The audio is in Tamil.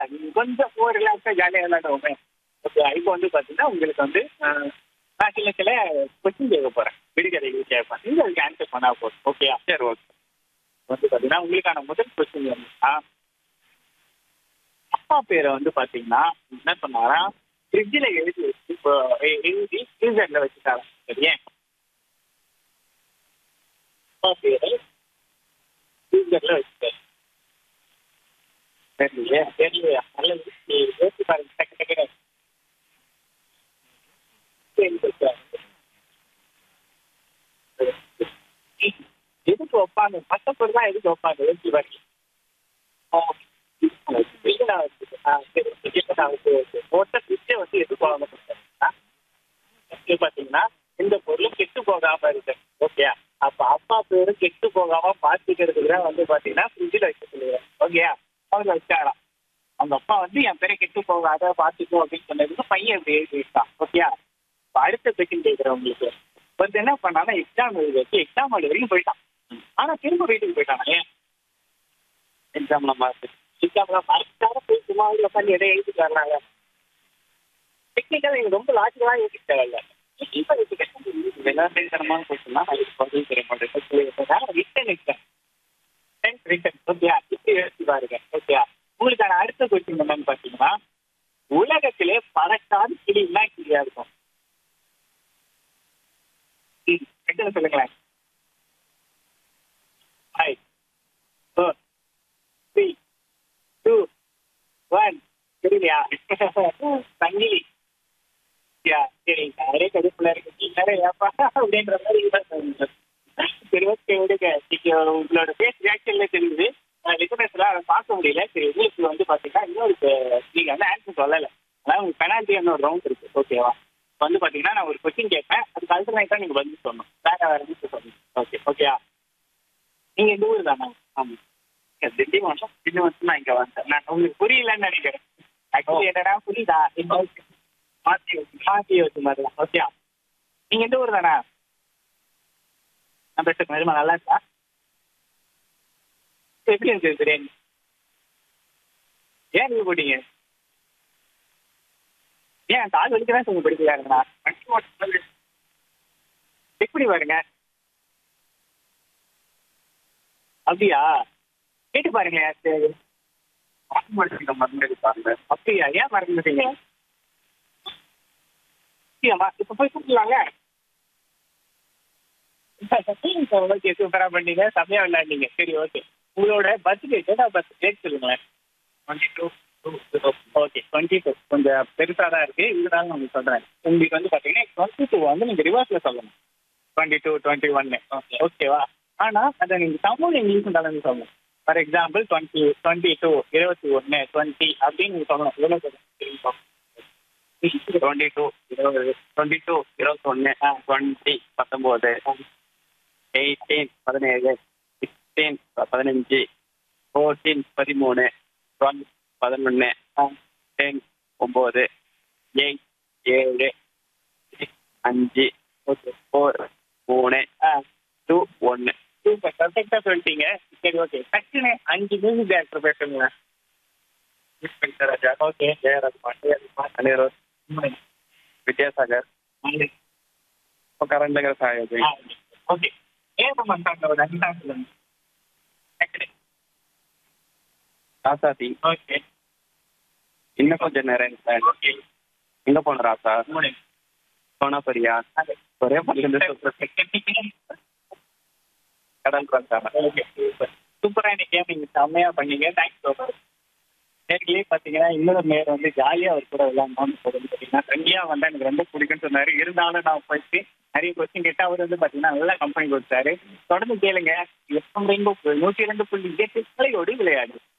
கொஞ்சம் ஒரு ரிலாக்ஸா ஜாலியா விளையாடுவோமே ஓகே இப்போ வந்து பாத்தீங்கன்னா உங்களுக்கு வந்து ஆஹ், நான் சில சில கொஸ்டின் கேட்க போறேன் விடுகதைகள் கேட்பேன் நீங்க அதுக்கு ஆன்சர் பண்ணா போதும் ஓகேயா சரி ஓகே வந்து பாத்தீங்கன்னா உங்களுக்கான முதல் கொஸ்டின் வந்து அப்பா பேரை வந்து பாத்தீங்கன்னா என்ன சொன்னாரா ஃப்ரிட்ஜில் எழுதி வச்சு இப்போ எ- எழுதி ஃப்ரீசர்ல வச்சுட்டாங்க சரியா அப்பா பேரை ஃப்ரீசர்ல வச்சுட்டாரு தெரியலையே தெரியலையா நல்லது நீ யோசிச்சு பாருங்க டக்கு டக்குனு சரி, சரி. எதுக்கு வைப்பாங்க மற்ற பொருள் தான் எதுக்கு வைப்பாங்க யோசிச்சு பாருங்க பாத்தீங்கன்னா இந்த பொருள் கெட்டு போகாம இருக்கு ஓகே அப்ப அப்பா பேரு கெட்டு போகாம பாத்துக்கிறதுக்கு தான் வந்து பாத்தீங்கன்னா ஃப்ரிட்ஜில் வைக்க சொல்லுவேன் ஓகேயா அவங்க வச்சாராம் அவங்க அப்பா வந்து என் பேரை கெட்டு போகாத பாத்துக்கோ அப்படின்னு சொன்னதுக்கு பையன் இப்படி எழுதி வச்சான் ஓகேயா இப்ப அடுத்த செகண்ட் கேட்கிறேன் உங்களுக்கு வந்து என்ன பண்ணானா எக்ஸாம் எழுதி வச்சு எக்ஸாம் எழுதி வரைக்கும் போயிட்டான் ஆனா திரும்ப வீட்டுக்கு போயிட்டான் ஏன் எக்ஸாம்ல மார்க் எக்ஸாம்ல மார்க்காக போய் சும்மா வந்து உட்காந்து எதை எழுதிட்டு வர்றாங்க டெக்னிக்கலா நீங்க ரொம்ப லாஜிக்கலா யோசிக்க தேவையில்ல இப்ப விளையாட்டுத்தனமான கொஸ்டின்னா அதுக்கு பதில் தெரிய மாட்டேங்குது ரிட்டன் எக்ஸாம் ரிட்டன் ஓகேயா இப்படி யோசிச்சு பாருங்க ஓகேயா உங்களுக்கான அடுத்த கொஸ்டின் என்னன்னு பாத்தீங்கன்னா உலகத்திலே பறக்காத கிளின்னா கிளியா இருக்கும் ம், எத்தனை சொல்லுங்களேன் five four three two one சரியா சங்கிலி யா சரி நிறைய கடுப்புல இருக்கு நிறைய ஏப்பா அப்படின்ற மாதிரி இதுதான் தோணுது. சரி ஓகே விடுங்க நீங்க உங்களோட பேஸ் ரியாக்ஷன்ல தெரியுது லிசனர்ஸ்ல அதை பார்க்க முடியல சரி உங்களுக்கு வந்து பாத்தீங்கன்னா இன்னொரு பே- நீங்க வந்து ஆன்சர் சொல்லல அதாவது உங்களுக்கு பெனால்ட்டி ஒரு ரவுண்ட் இருக்கு ஓகேவா இப்ப வந்து பாத்தீங்கன்னா நான் ஒரு கொஸ்டின் கேட்பேன் அதுக்கு அல்டர்னேட்டா நீங்க பதில் சொல்லணும் வேற வேற ஆன்சர் சொல்லணும் ஓகே ஓகேயா நீங்க இந்த ஊர் தானே ஆமா திண்டிவனம் திண்டிவனம் வருஷம் நான் இங்க வந்தேன் நான் உங்களுக்கு புரியலன்னு நினைக்கிறேன் ஆக்சுவலி என்னடா புரியுதா இந்த மாத்தி மாத்தி வச்ச மாதிரி தான் ஓகே நீங்க எந்த ஊர் தானே நான் பேசுறது நிஜமா நல்லா இருக்கா எப்படி இருந்துச்சு பிரியாணி ஏன் நீங்க போட்டீங்க ஏன் கால் வலிக்க தான் சொல்லுங்க பிடிக்கலாருங்கண்ணா எப்படி பாருங்க அப்படியா கேட்டு பாருங்க யாரு ஆட்டோமேட்டிக் மருந்து பாருங்க அப்படியா ஏன் மறந்துட்டீங்க அப்படியாம்மா இப்ப போய் கூப்பிடலாங்க ஓகே சூப்பரா பண்ணீங்க செம்மையா விளையாண்டீங்க சரி ஓகே உங்களோட birthday date of birth date சொல்லுங்களேன் twenty two okay twenty two கொஞ்சம் பெருசா தான் இருக்கு இருந்தாலும் நான் உங்களுக்கு சொல்றேன் உங்களுக்கு வந்து பாத்தீங்கன்னா டுவெண்ட்டி டூ வந்து நீங்க ரிவர்ஸ்ல சொல்லணும் டுவெண்ட்டி டூ டுவெண்ட்டி ஒன்னு ஓகேவா ஆனா அதை நீங்க தமிழ் இங்கிலீஷும் கலந்து சொல்லணும் for example twenty twenty two இருபத்தி ஒன்னு டுவெண்ட்டி அப்படின்னு நீங்க சொல்லணும் எவ்வளவு சொல்லணும் டுவெண்ட்டி டூ இருபது டுவெண்ட்டி டூ இருபத்தொன்னு டுவெண்ட்டி பத்தொம்போது எயிட்டீன் பதினேழு சிக்ஸ்டீன் பதினஞ்சு ஃபோர்டீன் பதிமூணு டுவெல் பதினொன்று டென் ஒம்பது எயிட் ஏழு six, அஞ்சு ஓகே ஃபோர் மூணு டூ ஒன்று சூப்பர் பர்ஃபெக்டா சொல்லிட்டீங்க சரி ஓகே டக்குன்னு அஞ்சு மியூசிக் டேரக்டர் பேசுறீங்களா ராஜா ஓகே ஜெயராஜ் அனிருத் வித்யாசாகர் இப்போ கரண்ட்ங்கிற சாயோஜி ஓகே ஏன் நம்ம சாங்க ஒரு அஞ்சு சாங் சொல்லுங்க டக்குனு ராசாதி ஓகே இன்னும் கொஞ்சம் நேரம் ஓகே எங்க போன ராசா மூணு சோனாபரியா ஒரே பல்லிருந்து கடல் ராசா ஓகே சூப்பர் சூப்பரா இந்த கேம் நீங்க செம்மையா பண்ணீங்க தேங்க்ஸ் ஸோ மச் நேர்களே பாத்தீங்கன்னா இன்னொரு நேரம் வந்து ஜாலியா அவர் கூட விளையாடணும்னு சொல்லி பாத்தீங்கன்னா ஃப்ரெண்ட்லியா வந்தா எனக்கு ரொம்ப பிடிக்கும்னு சொன்னாரு இருந்தாலும் நான் போயிட்டு நிறைய கொஸ்டின் கேட்டு அவர் வந்து பாத்தீங்கன்னா நல்லா கம்பெனி கொடுத்தாரு தொடர்ந்து கேளுங்க எப்போ ரெண்டு நூற்றி ரெண்டு புள்ளி எட்டு விளையாடு விளையாடு